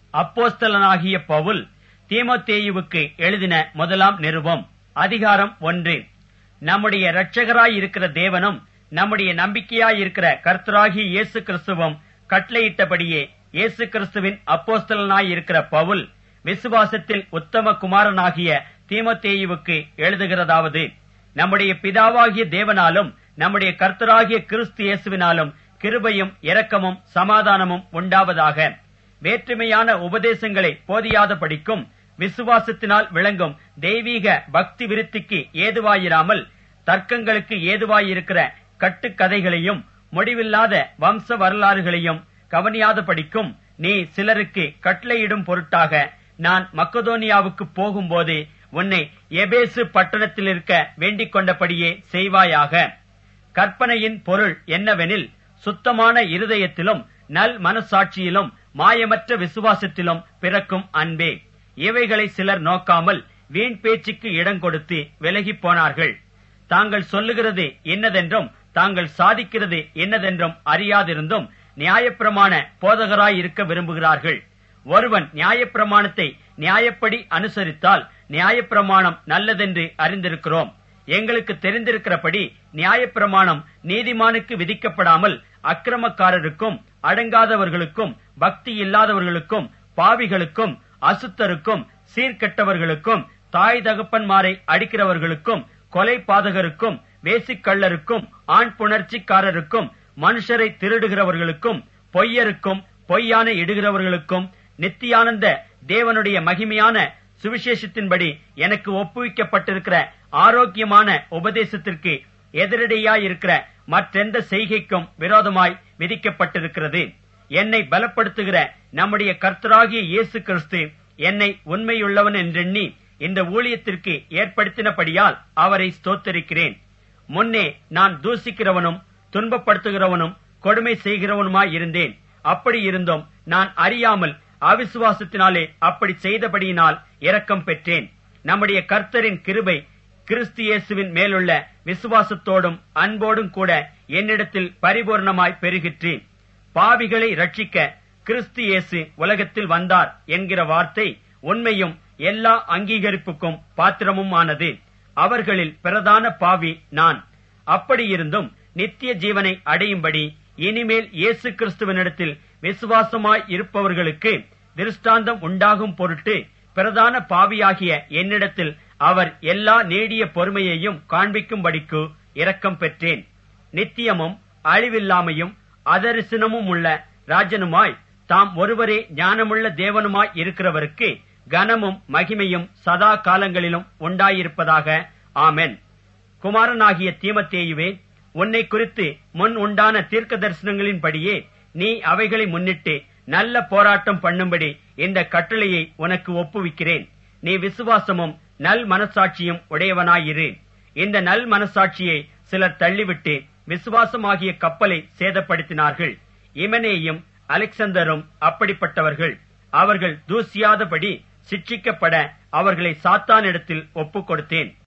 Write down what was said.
அப்போஸ்தலனாகிய பவுல் தீமோத்தேயுவுக்கு எழுதின முதலாம் நிருபம் அதிகாரம் ஒன்று நம்முடைய இரட்சகராய் இருக்கிற தேவனும் நம்முடைய நம்பிக்கையாய் இருக்கிற கர்த்தராகிய இயேசு கிறிஸ்துவும் கட்டளையிட்டபடியே இயேசு கிறிஸ்துவின் அப்போஸ்தலனாய் இருக்கிற பவுல் விசுவாசத்தில் உத்தம குமாரனாகிய தீமோத்தேயுவுக்கு எழுதுகிறதாவது நம்முடைய பிதாவாகிய தேவனாலும் நம்முடைய கர்த்தராகிய கிறிஸ்து இயேசுவினாலும் கிருபையும் இரக்கமும் சமாதானமும் உண்டாவதாக வேற்றுமையான உபதேசங்களை போதியாத படிக்கும் விசுவாசத்தினால் விளங்கும் தெய்வீக பக்தி விருத்திக்கு ஏதுவாயிராமல் தர்க்கங்களுக்கு ஏதுவாயிருக்கிற கட்டுக்கதைகளையும் முடிவில்லாத வம்ச வரலாறுகளையும் கவனியாத படிக்கும் நீ சிலருக்கு கட்டளையிடும் பொருட்டாக நான் மக்கதோனியாவுக்கு போகும்போது உன்னை எபேசு பட்டணத்தில் இருக்க வேண்டிக் கொண்டபடியே செய்வாயாக கற்பனையின் பொருள் என்னவெனில் சுத்தமான இருதயத்திலும் நல் மனசாட்சியிலும் மாயமற்ற விசுவாசத்திலும் பிறக்கும் அன்பே இவைகளை சிலர் நோக்காமல் வீண் பேச்சுக்கு இடம் கொடுத்து விலகிப் போனார்கள் தாங்கள் சொல்லுகிறது என்னதென்றும் தாங்கள் சாதிக்கிறது என்னதென்றும் அறியாதிருந்தும் நியாயப்பிரமாண போதகராய் இருக்க விரும்புகிறார்கள் ஒருவன் நியாயப்பிரமாணத்தை நியாயப்படி அனுசரித்தால் நியாயப்பிரமாணம் நல்லதென்று அறிந்திருக்கிறோம் எங்களுக்கு தெரிந்திருக்கிறபடி நியாயப்பிரமாணம் நீதிமானுக்கு விதிக்கப்படாமல் அக்கிரமக்காரருக்கும் அடங்காதவர்களுக்கும் பக்தி இல்லாதவர்களுக்கும் பாவிகளுக்கும் அசுத்தருக்கும் சீர்கெட்டவர்களுக்கும் தாய் தகப்பன்மாரை அடிக்கிறவர்களுக்கும் கொலை பாதகருக்கும் வேசிக்கள்ளருக்கும் ஆண் புணர்ச்சிக்காரருக்கும் மனுஷரை திருடுகிறவர்களுக்கும் பொய்யருக்கும் பொய்யான இடுகிறவர்களுக்கும் நித்தியானந்த தேவனுடைய மகிமையான சுவிசேஷத்தின்படி எனக்கு ஒப்புவிக்கப்பட்டிருக்கிற ஆரோக்கியமான உபதேசத்திற்கு எதிரடையாயிருக்கிற மற்றெந்த செய்கைக்கும் விரோதமாய் விதிக்கப்பட்டிருக்கிறது என்னை பலப்படுத்துகிற நம்முடைய கர்த்தராகிய இயேசு கிறிஸ்து என்னை உண்மையுள்ளவன் என்றெண்ணி இந்த ஊழியத்திற்கு ஏற்படுத்தினபடியால் அவரை ஸ்தோத்தரிக்கிறேன் முன்னே நான் தூசிக்கிறவனும் துன்பப்படுத்துகிறவனும் கொடுமை செய்கிறவனுமாய் இருந்தேன் அப்படி இருந்தும் நான் அறியாமல் அவிசுவாசத்தினாலே அப்படி செய்தபடியினால் இரக்கம் பெற்றேன் நம்முடைய கர்த்தரின் கிருபை கிறிஸ்து இயேசுவின் மேலுள்ள விசுவாசத்தோடும் அன்போடும் கூட என்னிடத்தில் பரிபூர்ணமாய் பெருகிற்றேன் பாவிகளை ரட்சிக்க கிறிஸ்து இயேசு உலகத்தில் வந்தார் என்கிற வார்த்தை உண்மையும் எல்லா அங்கீகரிப்புக்கும் பாத்திரமும் ஆனது அவர்களில் பிரதான பாவி நான் அப்படியிருந்தும் நித்திய ஜீவனை அடையும்படி இனிமேல் இயேசு கிறிஸ்துவனிடத்தில் விசுவாசமாய் இருப்பவர்களுக்கு திருஷ்டாந்தம் உண்டாகும் பொருட்டு பிரதான பாவியாகிய என்னிடத்தில் அவர் எல்லா நீடிய பொறுமையையும் காண்பிக்கும்படிக்கு இரக்கம் பெற்றேன் நித்தியமும் அழிவில்லாமையும் அதரிசனமும் உள்ள ராஜனுமாய் தாம் ஒருவரே ஞானமுள்ள தேவனுமாய் இருக்கிறவருக்கு கனமும் மகிமையும் சதா காலங்களிலும் உண்டாயிருப்பதாக ஆமென் குமாரனாகிய தீமத்தேயுவே உன்னை குறித்து முன் உண்டான தீர்க்க தரிசனங்களின்படியே நீ அவைகளை முன்னிட்டு நல்ல போராட்டம் பண்ணும்படி இந்த கட்டளையை உனக்கு ஒப்புவிக்கிறேன் நீ விசுவாசமும் நல் மனசாட்சியும் உடையவனாயிரு இந்த நல் மனசாட்சியை சிலர் தள்ளிவிட்டு விசுவாசமாகிய கப்பலை சேதப்படுத்தினார்கள் இமனேயும் அலெக்சந்தரும் அப்படிப்பட்டவர்கள் அவர்கள் தூசியாதபடி சிட்சிக்கப்பட அவர்களை சாத்தானிடத்தில் ஒப்புக் கொடுத்தேன்